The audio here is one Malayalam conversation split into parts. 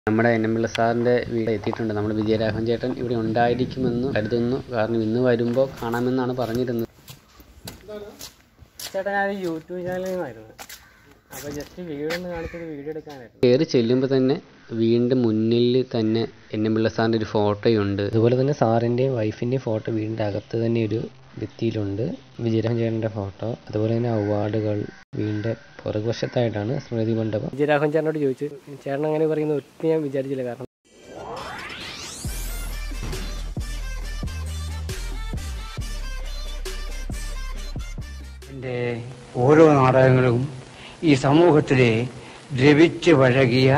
നമ്മുടെ എൻ എം പിള്ള സാറിൻ്റെ വീട് എത്തിയിട്ടുണ്ട് നമ്മൾ വിജയരാഘവൻ ചേട്ടൻ ഇവിടെ ഉണ്ടായിരിക്കുമെന്ന് കരുതുന്നു കാരണം ഇന്ന് വരുമ്പോൾ കാണാമെന്നാണ് പറഞ്ഞിരുന്നത് ചേട്ടാ ഞാൻ യൂട്യൂബ് ചാനലിൽ നിന്നായിരുന്നു അപ്പോൾ ജസ്റ്റ് വീടൊന്ന് കാണിച്ചൊരു വീഡിയോ എടുക്കാനായിരുന്നു കയറി ചെല്ലുമ്പോൾ തന്നെ വീടിൻ്റെ മുന്നിൽ തന്നെ എൻ എം പിള്ള സാറിൻ്റെ ഒരു ഫോട്ടോയുണ്ട് അതുപോലെ തന്നെ സാറിൻ്റെയും വൈഫിൻ്റെയും ഫോട്ടോ വീടിൻ്റെ അകത്ത് തന്നെ ഒരു ഭിത്തിയിലുണ്ട് വിജയരാഘവൻ ചേട്ടൻ്റെ ഫോട്ടോ അതുപോലെ തന്നെ അവാർഡുകൾ വീടിൻ്റെ പുറകുവശത്തായിട്ടാണ് സ്മൃതി മണ്ഡപം വിജയരാഘവൻ ചേട്ടനോട് ചോദിച്ചു ചേട്ടൻ അങ്ങനെ പറയുന്നത് ഒത്തിരി ഞാൻ വിചാരിച്ചില്ല കാരണം എൻ്റെ ഓരോ നാടകങ്ങളും ഈ സമൂഹത്തിലെ ദ്രവിച്ച് പഴകിയ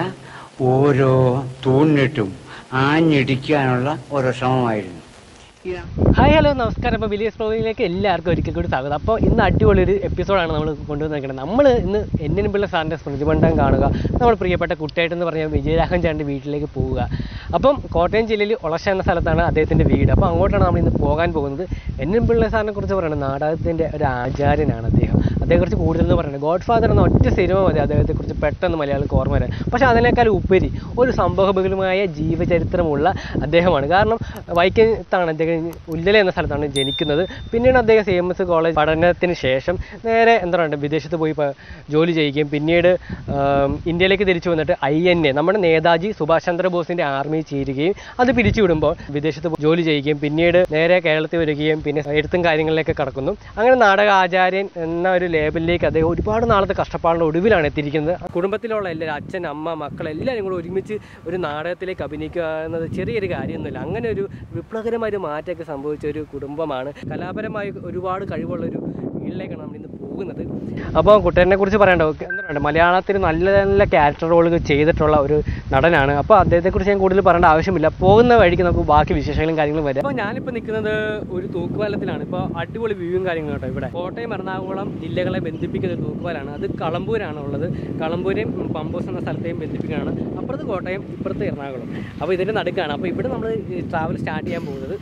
ഓരോ തൂണിട്ടും ആഞ്ഞിടിക്കാനുള്ള ഓരോ ശ്രമമായിരുന്നു ഈ ഹായ് ഹലോ നമസ്കാരം അപ്പോൾ വലിയ സ്പ്രോയിലേക്ക് എല്ലാവർക്കും ഒരിക്കൽ കൂടി സ്വാഗതം അപ്പോൾ ഇന്ന് അടിപൊളി ഒരു എപ്പിസോഡാണ് നമ്മൾ കൊണ്ടുവന്നിരിക്കുന്നത് നമ്മൾ ഇന്ന് എന്നിനും പിള്ള സാറിൻ്റെ സ്മൃതി മണ്ഡപം കാണുക നമ്മൾ പ്രിയപ്പെട്ട കുട്ടിയായിട്ടെന്ന് പറഞ്ഞ വിജയരാഘവൻ ചേട്ടൻ്റെ വീട്ടിലേക്ക് പോവുക അപ്പം കോട്ടയം ജില്ലയിൽ ഒളശ എന്ന സ്ഥലത്താണ് അദ്ദേഹത്തിൻ്റെ വീട് അപ്പോൾ അങ്ങോട്ടാണ് നമ്മൾ ഇന്ന് പോകാൻ പോകുന്നത് എന്നിനും പിള്ള സാറിനെ കുറിച്ച് പറയുന്നത് നാടകത്തിൻ്റെ ഒരു ആചാര്യനാണ് അദ്ദേഹം അദ്ദേഹത്തെക്കുറിച്ച് കൂടുതലെന്ന് പറയുന്നത് ഗോഡ് ഫാദർ എന്ന ഒറ്റ സിനിമ മതി അദ്ദേഹത്തെക്കുറിച്ച് പെട്ടെന്ന് മലയാളിക്ക് ഓർമ്മ വരാൻ പക്ഷേ അതിനേക്കാൾ ഉപരി ഒരു സംഭവബഹുലമായ ജീവചരിത്രമുള്ള അദ്ദേഹമാണ് കാരണം വൈക്കത്താണ് അദ്ദേഹം ഉല്ലല എന്ന സ്ഥലത്താണ് ജനിക്കുന്നത് പിന്നീട് അദ്ദേഹം സി എം എസ് കോളേജ് പഠനത്തിന് ശേഷം നേരെ എന്താ പറയുക വിദേശത്ത് പോയി പ- ജോലി ചെയ്യുകയും പിന്നീട് ആം, ഇന്ത്യയിലേക്ക് തിരിച്ചു വന്നിട്ട് ഐ എൻ എ നമ്മുടെ നേതാജി സുഭാഷ് ചന്ദ്രബോസിൻ്റെ ആർമിയിൽ ചേരുകയും അത് പിരിച്ചുവിടുമ്പോൾ വിദേശത്ത് പോയി ജോലി ചെയ്യുകയും പിന്നീട് നേരെ കേരളത്തിൽ വരികയും പിന്നെ എഴുത്തും കാര്യങ്ങളിലേക്ക് കടക്കുന്നു അങ്ങനെ നാടക ആചാര്യൻ എന്ന ഒരു ലേബലിലേക്ക് അദ്ദേഹം ഒരുപാട് നാളത്തെ കഷ്ടപ്പാടിൻ്റെ ഒടുവിലാണ് എത്തിയിരിക്കുന്നത് കുടുംബത്തിലുള്ള എല്ലാവരും അച്ഛൻ അമ്മ മക്കൾ എല്ലാവരും കൂടെ ഒരുമിച്ച് ഒരു നാടകത്തിലേക്ക് അഭിനയിക്കുക എന്നത് ചെറിയൊരു കാര്യമൊന്നുമില്ല അങ്ങനെ ഒരു വിപ്ലവകരമായ ഒരു മാറ്റമൊക്കെ സംഭവിച്ച ഒരു കുടുംബമാണ് കലാപരമായി ഒരുപാട് കഴിവുള്ള ഒരു ഫീൽഡിലേക്കാണ് നമ്മൾ ഇന്ന് പോകുന്നത് അപ്പോൾ കുട്ടേനെ കുറിച്ച് പറയേണ്ട എന്താ പറയുക മലയാളത്തിൽ നല്ല നല്ല ക്യാരക്ടർ റോളുകൾ ചെയ്തിട്ടുള്ള ഒരു നടനാണ് അപ്പോൾ അദ്ദേഹത്തെക്കുറിച്ച് ഞാൻ കൂടുതൽ പറയേണ്ട ആവശ്യമില്ല പോകുന്ന വഴിക്ക് നമുക്ക് ബാക്കി വിശേഷങ്ങളും കാര്യങ്ങളും വരാം അപ്പോൾ ഞാനിപ്പോൾ നിൽക്കുന്നത് ഒരു തൂക്കുപാലത്തിലാണ് ഇപ്പോൾ അടിപൊളി വ്യൂവും കാര്യങ്ങളും കേട്ടോ ഇവിടെ കോട്ടയം എറണാകുളം ജില്ലകളെ ബന്ധിപ്പിക്കുന്ന ഒരു തൂക്കുപാലാണ് അത് കളമ്പൂരാണ് ഉള്ളത് കളമ്പൂരെയും പമ്പോസ് എന്ന സ്ഥലത്തെയും ബന്ധിപ്പിക്കുകയാണ് അപ്പുറത്ത് കോട്ടയം ഇപ്പുറത്ത് എറണാകുളം അപ്പോൾ ഇതിൻ്റെ നടുക്കാണ് അപ്പോൾ ഇവിടെ നമ്മൾ ട്രാവൽ സ്റ്റാർട്ട് ചെയ്യാൻ പോകുന്നത്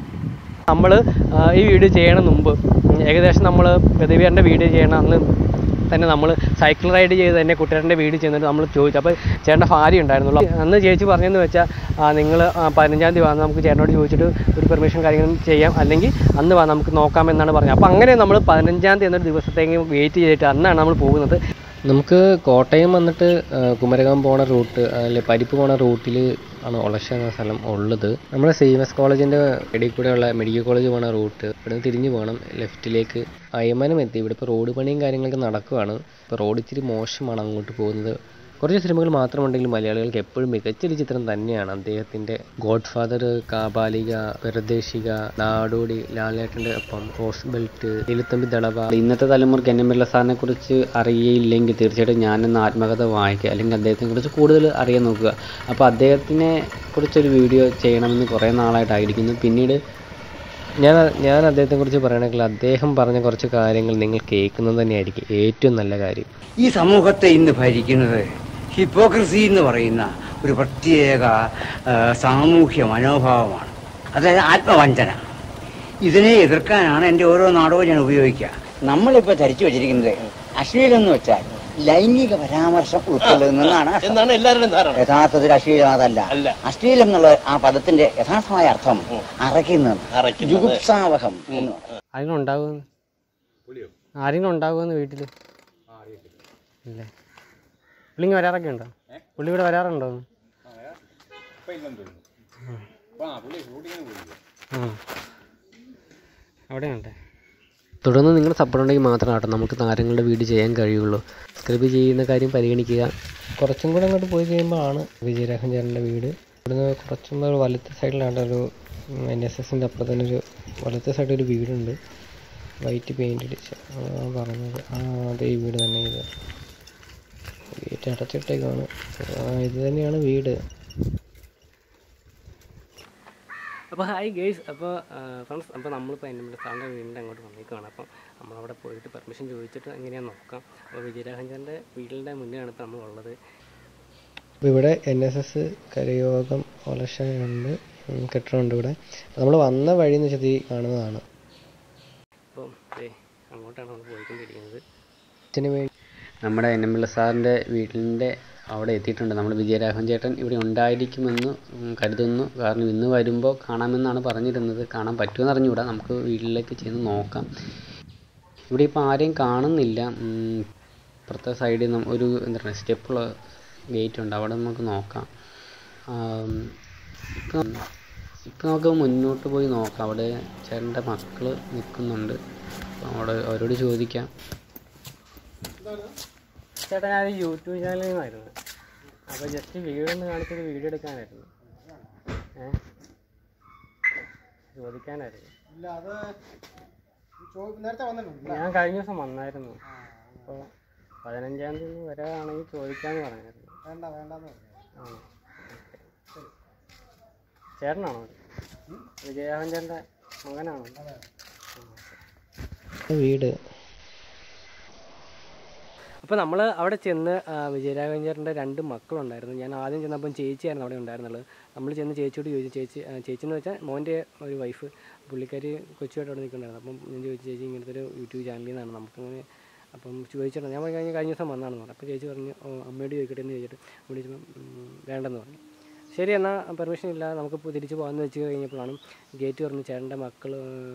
നമ്മൾ ഈ വീഡിയോ ചെയ്യണ മുമ്പ് ഉം, ഏകദേശം നമ്മൾ പ്രതിവീറിൻ്റെ വീഡിയോ ചെയ്യണ അന്ന് തന്നെ നമ്മൾ സൈക്കിൾ റൈഡ് ചെയ്ത് തന്നെ കുട്ടികളുടെ വീട് ചെന്നിട്ട് നമ്മൾ ചോദിച്ചു അപ്പോൾ ചേട്ടൻ്റെ ഭാര്യ ഉണ്ടായിരുന്നുള്ളൂ അന്ന് ചേച്ചി പറഞ്ഞതെന്ന് വെച്ചാൽ നിങ്ങൾ പതിനഞ്ചാം തീയതി വന്ന് നമുക്ക് ചേട്ടനോട് ചോദിച്ചിട്ട് ഒരു പെർമിഷൻ കാര്യങ്ങളും ചെയ്യാം അല്ലെങ്കിൽ അന്ന് വാ നമുക്ക് നോക്കാമെന്നാണ് പറഞ്ഞത് അപ്പോൾ അങ്ങനെ നമ്മൾ പതിനഞ്ചാം തീയതി എന്നൊരു ദിവസത്തേക്ക് വെയിറ്റ് ചെയ്തിട്ട് അന്നാണ് നമ്മൾ പോകുന്നത് നമുക്ക് കോട്ടയം വന്നിട്ട് ആ, കുമരകം പോണ റൂട്ട് അല്ലെ പരിപ്പ് പോണ റൂട്ടിൽ ആണ് ഒളശ എന്ന സ്ഥലം ഉള്ളത് നമ്മുടെ സി എം എസ് കോളേജിൻ്റെ ഇടയിൽ കൂടെയുള്ള മെഡിക്കൽ കോളേജ് പോണ റൂട്ട് ഇവിടെ നിന്ന് തിരിഞ്ഞു പോകണം ലെഫ്റ്റിലേക്ക് അയ്യമാനം എത്തി ഇവിടെ ഇപ്പോൾ റോഡ് പണിയും കാര്യങ്ങളൊക്കെ നടക്കുവാണ് ഇപ്പോൾ റോഡ് ഇച്ചിരി മോശമാണ് അങ്ങോട്ട് പോകുന്നത് കുറച്ച് സിനിമകൾ മാത്രമുണ്ടെങ്കിലും മലയാളികൾക്ക് എപ്പോഴും മികച്ചൊരു ചിത്രം തന്നെയാണ് അദ്ദേഹത്തിൻ്റെ ഗോഡ് ഫാദർ കാബാലിക പെരദേശിക നാടോടി ലാലേട്ടൻ്റെ ഒപ്പം റോസ് ബെൽറ്റ് എലുത്തമ്പി ദളവ ഇന്നത്തെ തലമുറയ്ക്ക് എൻ എം പിള്ള സാറിനെ കുറിച്ച് അറിയില്ലെങ്കിൽ തീർച്ചയായിട്ടും ഞാനെന്ന ആത്മകഥ വായിക്കുക അല്ലെങ്കിൽ അദ്ദേഹത്തിനെ കുറിച്ച് കൂടുതൽ അറിയാൻ നോക്കുക അപ്പോൾ അദ്ദേഹത്തിനെ കുറിച്ചൊരു വീഡിയോ ചെയ്യണമെന്ന് കുറേ നാളായിട്ടായിരിക്കുന്നു പിന്നീട് ഞാൻ ഞാൻ അദ്ദേഹത്തെക്കുറിച്ച് പറയുകയാണെങ്കിൽ അദ്ദേഹം പറഞ്ഞ കുറച്ച് കാര്യങ്ങൾ നിങ്ങൾ കേൾക്കുന്നത് തന്നെയായിരിക്കും ഏറ്റവും നല്ല കാര്യം ഈ സമൂഹത്തെ ഇന്ന് ഭരിക്കുന്നത് ഹിപ്പോക്രസി എന്ന് പറയുന്ന ഒരു പ്രത്യേക ആ, സാമൂഹ്യ മനോഭാവമാണ് അതായത് ആത്മവഞ്ചന ഇതിനെ എതിർക്കാനാണ് എൻ്റെ ഓരോ നാടകവും ഞാൻ ഉപയോഗിക്കുക നമ്മളിപ്പോൾ ധരിച്ചു വെച്ചിരിക്കുന്നത് അശ്ലീലം എന്ന് വെച്ചാൽ ലൈംഗിക പരാമർശം ഉൾക്കൊള്ളുന്നതാണ് എന്നാണ് എല്ലാവരുടെയും ധാരണ യഥാർത്ഥത്തിൽ അശ്ലീലം അതല്ല അല്ല. അശ്ലീലം എന്നുള്ള ആ പദത്തിന്റെ യഥാർത്ഥമായ അർത്ഥം അറയ്ക്കുന്നത് അറയ്ക്കുന്നത്. ജുഗുപ്സാവഹം എന്ന് പറയും. ആരെങ്കിലും ഉണ്ടാകുമെന്ന് ആരെങ്കിലും ഉണ്ടാകുമെന്ന് വീട്ടിൽ ഇല്ലേ പുള്ളി ഇങ്ങ് വരാറൊക്കെ ഉണ്ടോ പുള്ളി ഇവിടെ വരാറുണ്ടോ ഉം. അവിടെയുണ്ട് തുടർന്ന് നിങ്ങളുടെ സപ്പോർട്ട് ഉണ്ടെങ്കിൽ മാത്രം കേട്ടോ നമുക്ക് താരങ്ങളുടെ വീഡിയോ ചെയ്യാൻ കഴിയുള്ളൂ സബ്സ്ക്രൈബ് ചെയ്യുന്ന കാര്യം പരിഗണിക്കുക കുറച്ചും കൂടെ അങ്ങോട്ട് പോയി കഴിയുമ്പോൾ ആണ് വിജയരാഘവൻ ചേട്ടൻ്റെ വീട് ഇവിടുന്ന് കുറച്ചും കൂടെ വലത്തെ സൈഡിലാണ് ഒരു എൻ എസ് എസിൻ്റെ അപ്പുറത്ത് തന്നെ ഒരു വലത്തെ സൈഡിൽ ഒരു വീടുണ്ട് വൈറ്റ് പെയിൻ്റ് അടിച്ച അതാണ് പറഞ്ഞത് ആ അതെ ഈ വീട് തന്നെ ഇത് ഗേറ്റ് അടച്ചിട്ടേക്കാണ് ആ ഇത് തന്നെയാണ് വീട് അപ്പോൾ ഹായ് ഗേഴ്സ് അപ്പോൾ ഫ്രണ്ട്സ് അപ്പോൾ നമ്മളിപ്പോൾ എൻ്റെ ഇവിടെ സാറിൻ്റെ വീടിൻ്റെ അങ്ങോട്ട് വന്നേക്കുവാണ് അപ്പം നമ്മളവിടെ പോയിട്ട് പെർമിഷൻ ചോദിച്ചിട്ട് എങ്ങനെയാണെന്ന് നോക്കാം അപ്പോൾ വിജയരാഘവൻ്റെ വീടിൻ്റെ മുന്നിലാണ് ഇപ്പോൾ നമ്മളുള്ളത് അപ്പോൾ ഇവിടെ എൻ എസ് എസ് കരയോഗം ഒലഷയുണ്ട് ഉം, കെട്ടിടമുണ്ട് ഇവിടെ നമ്മൾ വന്ന വഴി എന്ന് വെച്ചാൽ ഈ കാണുന്നതാണ് അപ്പം ദേ അങ്ങോട്ടാണ് നമ്മൾ പോയിക്കൊണ്ടിരിക്കുന്നത് അച്ഛന് വേണ്ടി നമ്മുടെ എൻ എം പിള്ള സാറിൻ്റെ വീട്ടിൻ്റെ അവിടെ എത്തിയിട്ടുണ്ട് നമ്മൾ വിജയരാഘവൻ ചേട്ടൻ ഇവിടെ ഉണ്ടായിരിക്കുമെന്ന് ഉം, കരുതുന്നു കാരണം ഇന്ന് വരുമ്പോൾ കാണാമെന്നാണ് പറഞ്ഞിരുന്നത് കാണാൻ പറ്റുമെന്ന് അറിഞ്ഞുകൂടാ നമുക്ക് വീട്ടിലേക്ക് ചെന്ന് നോക്കാം ഇവിടെ ഇപ്പോൾ ആരെയും കാണുന്നില്ല ഉം, ഇപ്പുറത്തെ സൈഡിൽ നിന്ന് ഒരു എന്താ പറയുക സ്റ്റെപ്പുള്ള ഗേറ്റ് ഉണ്ട് അവിടെ നമുക്ക് നോക്കാം ആം, ഇപ്പം ഇപ്പം നമുക്ക് മുന്നോട്ട് പോയി നോക്കാം അവിടെ ചേട്ടൻ്റെ മക്കൾ നിൽക്കുന്നുണ്ട് അപ്പം അവിടെ അവരോട് ചോദിക്കാം ചേട്ടാ ഞാൻ യൂട്യൂബ് ചാനലിൽ നിന്നായിരുന്നു അപ്പോൾ ജസ്റ്റ് വീഡിയോ ഒന്ന് കാണിച്ചൊരു വീഡിയോ എടുക്കാനായിരുന്നു ഏ ചോദിക്കാനായിരുന്നു ഇല്ല അത് ചോ- നേരത്തെ വന്നിട്ടുണ്ട് ഞാൻ കഴിഞ്ഞ ദിവസം വന്നായിരുന്നു അപ്പോൾ പതിനഞ്ചാം തീയതി വരാണെങ്കിൽ ചോദിക്കാമെന്ന് പറഞ്ഞായിരുന്നു വേണ്ട വേണ്ടെന്ന് പറഞ്ഞു ആ ചേട്ടനാണോ വിജയരാഘവൻ ചേട്ടൻ്റെ മകനാണോ വീട് അപ്പോൾ നമ്മൾ അവിടെ ചെന്ന് ആ, വിജയരാഘവൻ ചേട്ടൻ്റെ രണ്ട് മക്കളുണ്ടായിരുന്നു ഞാൻ ആദ്യം ചെന്നപ്പം ചേച്ചിയായിരുന്നു അവിടെ ഉണ്ടായിരുന്നുള്ളത് നമ്മൾ ചെന്ന് ചേച്ചിയോട് ചോദിച്ചു ചേച്ചി ആ, ചേച്ചി എന്ന് വെച്ചാൽ മോൻ്റെ ഒരു വൈഫ് പുള്ളിക്കാരി കൊച്ചുമായിട്ട് അവിടെ നിൽക്കുന്നുണ്ടായിരുന്നു അപ്പം ഞാൻ ചോദിച്ചു ചേച്ചി ഇങ്ങനത്തെ ഒരു യൂട്യൂബ് ചാനലിൽ നിന്നാണ് നമുക്കങ്ങനെ അപ്പം ചോദിച്ചിട്ടുണ്ട് ഞാൻ കഴിഞ്ഞ കഴിഞ്ഞ ദിവസം വന്നാണെന്ന് പറഞ്ഞു അപ്പോൾ ചേച്ചി പറഞ്ഞു "ഓ, അമ്മയോട് ചോദിക്കട്ടെ എന്ന് ചോദിച്ചിട്ട് വിളിച്ചപ്പം ഉം, വേണ്ടെന്ന് പറഞ്ഞു ശരി എന്നാൽ പെർമിഷൻ ഇല്ല നമുക്കിപ്പോൾ തിരിച്ച് പോകാമെന്ന് വെച്ച് കഴിഞ്ഞപ്പോഴാണ് ഗേറ്റ് തുറന്ന് ചേട്ടൻ്റെ മക്കൾ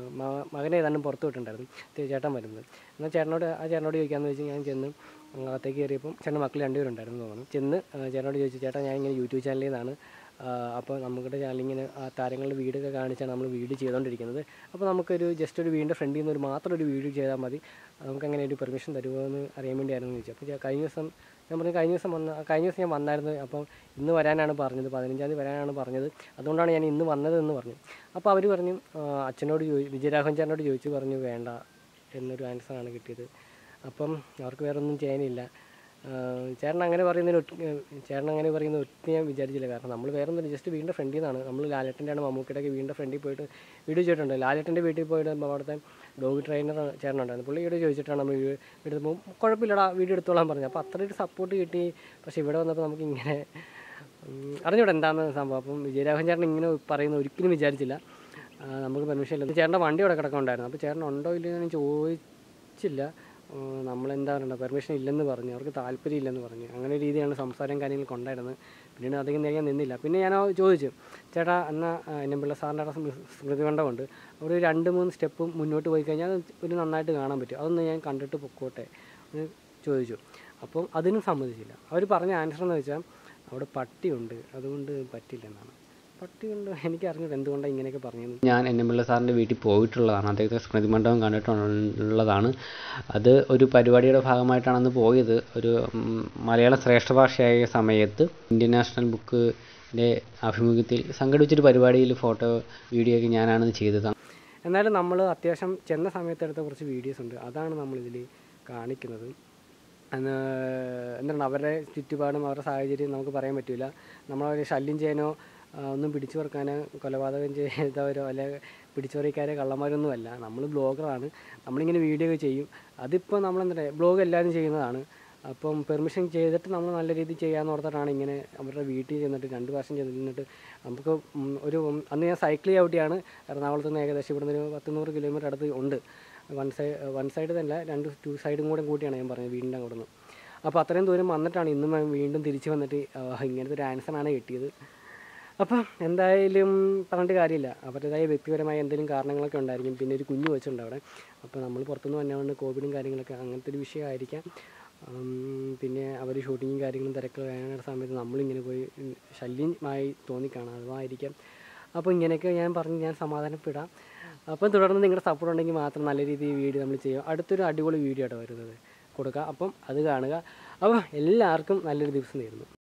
മകനെ ഏതാണ്ടും പുറത്ത് വിട്ടിട്ടുണ്ടായിരുന്നു തി- ചേട്ടൻ വരുന്നത് എന്നാൽ ചേട്ടനോട് ആ ചേട്ടനോട് ചോദിക്കാമെന്ന് വെച്ച് ഞാൻ ചെന്ന് അകത്തേക്ക് കയറിയപ്പം ചേട്ടൻ്റെ മക്കൾ രണ്ടുപേരുണ്ടായിരുന്നു തോന്നുന്നു ചെന്ന് ആ, ചേട്ടനോട് ചോദിച്ചു ചേട്ടാ ഞാൻ ഇങ്ങനെ യൂട്യൂബ് ചാനലിൽ നിന്നാണ് അപ്പോൾ നമ്മുടെ ചാനൽ ഇങ്ങനെ ആ താരങ്ങളുടെ വീടൊക്കെ കാണിച്ചാണ് നമ്മൾ വീഡിയോ ചെയ്തുകൊണ്ടിരിക്കുന്നത് അപ്പോൾ നമുക്കൊരു ജസ്റ്റ് ഒരു വീടിൻ്റെ ഫ്രണ്ടിൽ നിന്ന് ഒരു മാത്രം ഒരു വീഡിയോ ചെയ്താൽ മതി നമുക്ക് അങ്ങനെ ഒരു പെർമിഷൻ തരുമോ എന്ന് അറിയാൻ വേണ്ടിയായിരുന്നു ചോദിച്ചു അപ്പോൾ ഞാൻ കഴിഞ്ഞ ദിവസം ഞാൻ പറഞ്ഞു കഴിഞ്ഞ ദിവസം വന്ന കഴിഞ്ഞ ദിവസം ഞാൻ വന്നായിരുന്നു അപ്പം ഇന്ന് വരാനാണ് പറഞ്ഞത് പതിനഞ്ചാം തീയതി വരാനാണ് പറഞ്ഞത് അതുകൊണ്ടാണ് ഞാൻ ഇന്ന് വന്നത് എന്ന് പറഞ്ഞു അപ്പോൾ അവർ പറഞ്ഞു ആ, അച്ഛനോട് ചോദി വിജയരാഘവൻ ചേട്ടനോട് ചോദിച്ചു പറഞ്ഞു വേണ്ട എന്നൊരു ആൻസറാണ് കിട്ടിയത് അപ്പം അവർക്ക് വേറെ ഒന്നും ചെയ്യാനില്ല ആ, ചേട്ടൻ അങ്ങനെ പറയുന്നതിന് ഒറ്റ ചേട്ടൻ അങ്ങനെ പറയുന്നത് ഒറ്റ ഞാൻ വിചാരിച്ചില്ല കാരണം നമ്മൾ വേറെ ഒന്നും ജസ്റ്റ് വീടിൻ്റെ ഫ്രണ്ടിൽ നിന്നാണ് നമ്മൾ ലാലേട്ടൻ്റെ ആണ് മമ്മൂക്കയുടെ ഒക്കെ വീടിൻ്റെ ഫ്രണ്ടിൽ പോയിട്ട് വീഡിയോ ചെയ്തിട്ടുണ്ട് ലാലേട്ടൻ്റെ വീട്ടിൽ പോയിട്ട് അവിടുത്തെ ഡോഗ് ട്രെയിനർ ചേട്ടനുണ്ടായിരുന്നു പുള്ളിയോട് ചോദിച്ചിട്ടാണ് നമ്മൾ വീഡിയോ എടുത്തപ്പോൾ കുഴപ്പമില്ലടാ വീഡിയോ എടുത്തോളാൻ പറഞ്ഞു അപ്പോൾ അത്ര ഒരു സപ്പോർട്ട് കിട്ടി പക്ഷേ ഇവിടെ വന്നപ്പോൾ നമുക്ക് ഇങ്ങനെ ഉം, അറിഞ്ഞൂടെ എന്താണെന്ന് സംഭവം അപ്പം വിജയരാഘവൻ ചേട്ടൻ ഇങ്ങനെ പറയുന്നത് ഒരിക്കലും വിചാരിച്ചില്ല ആ, നമുക്ക് പെർമിഷൻ ഇല്ല ചേട്ടൻ്റെ വണ്ടി അവിടെ കിടക്കുന്നുണ്ടായിരുന്നു അപ്പോൾ ചേട്ടൻ ഉണ്ടോ ഇല്ലയോ എന്ന് ഞാൻ ചോദിച്ചില്ല ആ, നമ്മളെന്താ പറയണ്ട പെർമിഷൻ ഇല്ലെന്ന് പറഞ്ഞു അവർക്ക് താല്പര്യം ഇല്ലെന്ന് പറഞ്ഞു അങ്ങനെ ഒരു രീതിയാണ് സംസാരം കാര്യങ്ങളൊക്കെ ഉണ്ടായിരുന്നത് പിന്നീട് അധികം നേരം ഞാൻ നിന്നില്ല പിന്നെ ഞാൻ ചോദിച്ചു ചേട്ടാ എന്നാൽ എന്നമ്പിള്ള സാറിൻ്റെ അവിടെ സ്മൃ- സ്മൃതി മണ്ഡപമുണ്ട് അവിടെ ഒരു രണ്ട് മൂന്ന് സ്റ്റെപ്പ് മുന്നോട്ട് പോയി കഴിഞ്ഞാൽ അത് ഒരു നന്നായിട്ട് കാണാൻ പറ്റും അതൊന്ന് ഞാൻ കണ്ടിട്ട് പൊക്കോട്ടെ എന്ന് ചോദിച്ചു അപ്പം അതിനും സമ്മതിച്ചില്ല അവർ പറഞ്ഞ ആൻസർ എന്ന് വെച്ചാൽ അവിടെ പട്ടിയുണ്ട് അതുകൊണ്ട് പറ്റില്ലെന്നാണ് പട്ടിയുണ്ട് എനിക്ക് അറിഞ്ഞൂടെ എന്തുകൊണ്ടാണ് ഇങ്ങനെയൊക്കെ പറഞ്ഞത് ഞാൻ എന്നമ്പിള്ള സാറിൻ്റെ വീട്ടിൽ പോയിട്ടുള്ളതാണ് അദ്ദേഹത്തെ സ്മൃതി മണ്ഡപം കണ്ടിട്ടുള്ളതാണ് അത് ഒരു പരിപാടിയുടെ ഭാഗമായിട്ടാണ് അന്ന് പോയത് ഒരു ഉം, മലയാള ശ്രേഷ്ഠ ഭാഷയായ സമയത്ത് ഇന്ത്യൻ നാഷണൽ ബുക്കിൻ്റെ ആഭിമുഖ്യത്തിൽ സംഘടിപ്പിച്ചൊരു പരിപാടിയിൽ ഫോട്ടോ വീഡിയോ ഒക്കെ ഞാനാണ് ചെയ്തത് എന്നാലും നമ്മൾ അത്യാവശ്യം ചെന്ന സമയത്ത് എടുത്ത കുറച്ച് വീഡിയോസ് ഉണ്ട് അതാണ് നമ്മളിതിൽ കാണിക്കുന്നത് എന്ന് എന്താണ് അവരുടെ ചുറ്റുപാടും അവരുടെ സാഹചര്യം നമുക്ക് പറയാൻ പറ്റില്ല നമ്മളവരെ ശല്യം ചെയ്യാനോ ആ, ഒന്നും പിടിച്ചു പറക്കാനോ കൊലപാതകം ചെയ്തവരോ അല്ലെ പിടിച്ചുപറിക്കാരോ കള്ളന്മാരൊന്നുമല്ല നമ്മൾ ബ്ലോഗറാണ് നമ്മളിങ്ങനെ വീഡിയോ ഒക്കെ ചെയ്യും അതിപ്പോൾ നമ്മളെന്താ പറയുക ബ്ലോഗ് എല്ലാവരും ചെയ്യുന്നതാണ് അപ്പം പെർമിഷൻ ചെയ്തിട്ട് നമ്മൾ നല്ല രീതിയിൽ ചെയ്യാമെന്ന് ഓർത്തിട്ടാണ് ഇങ്ങനെ അവരുടെ വീട്ടിൽ ചെന്നിട്ട് രണ്ട് പ്രാവശ്യം ചെന്നിട്ട് നമുക്ക് ഉം ഒരു ഉം അന്ന് ഞാൻ സൈക്കിൾ ചവിട്ടിയാണ് എറണാകുളത്ത് നിന്ന് ഏകദേശം ഇവിടുന്ന് ഒരു പത്ത് നൂറ് കിലോമീറ്റർ അടുത്ത് ഉണ്ട് വൺ സൈഡ് വൺ സൈഡ് തന്നെ രണ്ട് ടു സൈഡും കൂടെ കൂട്ടിയാണ് ഞാൻ പറഞ്ഞത് വീടിൻ്റെ അവിടെ നിന്ന് അപ്പോൾ അത്രയും ദൂരം വന്നിട്ടാണ് ഇന്നും ഞാൻ വീണ്ടും തിരിച്ച് വന്നിട്ട് ആ, ഇങ്ങനത്തെ ഒരു ആൻസറാണ് കിട്ടിയത് അപ്പം എന്തായാലും പറഞ്ഞിട്ട് കാര്യമില്ല അവരുടേതായ വ്യക്തിപരമായ എന്തെങ്കിലും കാരണങ്ങളൊക്കെ ഉണ്ടായിരിക്കും പിന്നെ ഒരു കുഞ്ഞു വെച്ചുണ്ട് അവിടെ അപ്പോൾ നമ്മൾ പുറത്തുനിന്ന് വന്നതുകൊണ്ട് കോവിഡും കാര്യങ്ങളൊക്കെ അങ്ങനത്തെ ഒരു വിഷയമായിരിക്കാം ഉം, പിന്നെ അവർ ഷൂട്ടിങ്ങും കാര്യങ്ങളും തിരക്കുകൾ വേണ്ട സമയത്ത് നമ്മളിങ്ങനെ പോയി ഉം, ശല്യമായി തോന്നിക്കാണാം അതുമായിരിക്കാം അപ്പോൾ ഇങ്ങനെയൊക്കെ ഞാൻ പറഞ്ഞ് ഞാൻ സമാധാനപ്പെടാം അപ്പം തുടർന്ന് നിങ്ങളുടെ സപ്പോർട്ട് ഉണ്ടെങ്കിൽ മാത്രം നല്ല രീതിയിൽ വീഡിയോ നമ്മൾ ചെയ്യും അടുത്തൊരു അടിപൊളി വീഡിയോ ആയിട്ട് വരുന്നത് കൊടുക്കുക അപ്പം അത് കാണുക അപ്പോൾ എല്ലാവർക്കും നല്ലൊരു ദിവസം നേരുന്നു